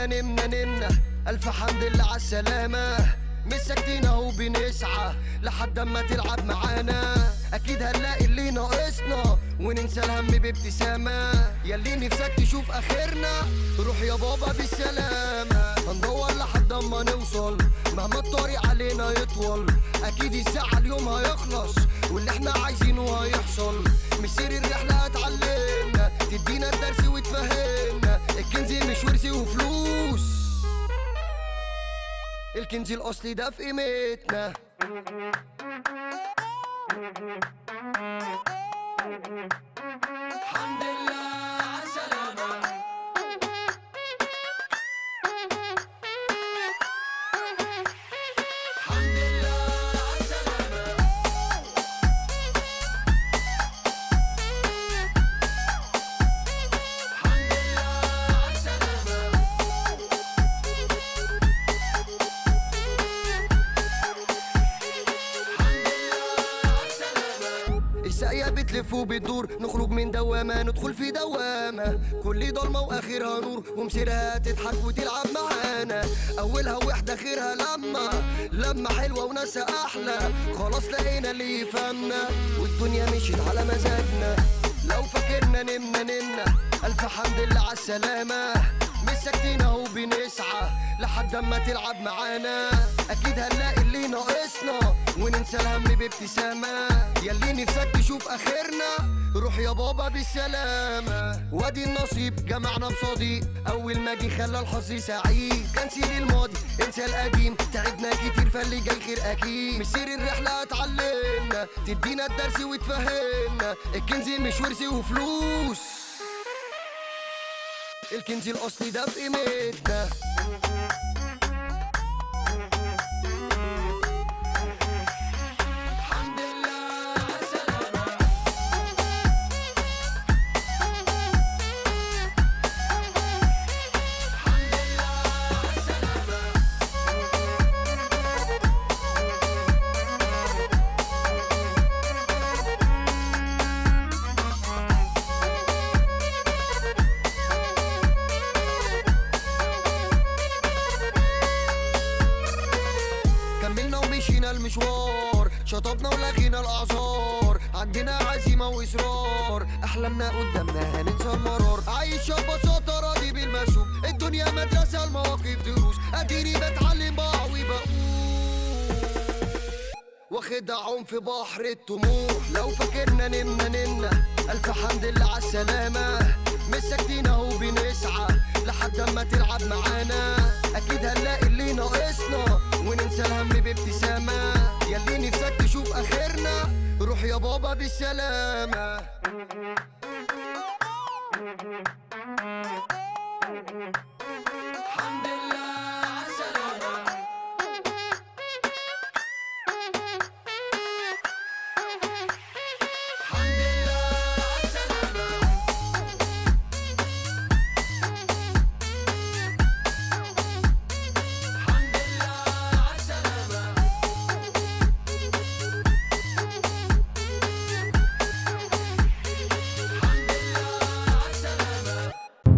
نمنا نمنا الف حمد لله على السلامه مش ساكتين اهو بنسعى لحد اما تلعب معانا اكيد هنلاقي اللي ناقصنا وننسى الهم بابتسامه ياللي نفسك تشوف اخرنا روح يا بابا بالسلامه هندور لحد اما نوصل مهما الطريق علينا يطول اكيد الساعه اليوم هيخلص واللي احنا عايزينه هيحصل مسير الرحله هتعلمنا تدينا الدرس وتفهمنا الكنز مش ورث وفلوس الكنز الاصلي ده في قيمتنا الحمد لله على السلامة الحمد لله على السلامة الحمد لله على السلامة الساقية بتلف وبتدور نخرج من دوامة ندخل في دوامة كل ضلمة وآخرها نور ومسيرها تضحك وتلعب معانا أولها وحدة خيرها لما لما حلوة وناسها أحلى خلاص لقينا اللي يفهمنا والدنيا مشيت على مزاجنا لو فاكرنا نمنا نمنا ألف حمد لله على السلامة مش ساكتين اهو بنسعى لحد اما تلعب معانا اكيد هنلاقي اللي ناقصنا وننسى الهم بابتسامه ياللي نفسك تشوف اخرنا روح يا بابا بالسلامه وادي النصيب جمعنا بصديق اول ما جه خلى الحظ سعيد كان سير الماضي انسى القديم تعبنا كتير فاللي جاي خير اكيد مسير الرحله هتعلمنا تدينا الدرس وتفهمنا الكنز مش ورث وفلوس الكنز الاصلي ده في قيمتنا الحمد لله على السلامة الحمد لله على السلامة كملنا ومشينا المشوار شطبنا ولغينا الاعذار عندنا عزيمه واصرار احلامنا قدامنا هننسى المرار عايشه ببساطه راضي بالمشوب الدنيا مدرسه المواقف دروس اديني بتعلم بعوي بقول واخد عوم في بحر الطموح لو فاكرنا نمنا نمنا الف حمد لله على السلامه مش ساكتين اهو بنسعى لحد اما تلعب معانا اكيد هنلاقي اللي ناقصنا وننسى الهم بابتسامه ياللي نفسك تشوف اخرنا روح يا بابا بالسلامه الحمد لله على السلامه الحمد لله على السلامه الحمد لله على السلامه الحمد لله على السلامه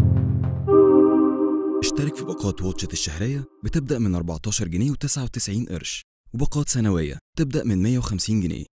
اشترك في باقات واتشت الشهرية بتبدأ من 14 جنيه و99 قرش وباقات سنوية تبدأ من 150 جنيه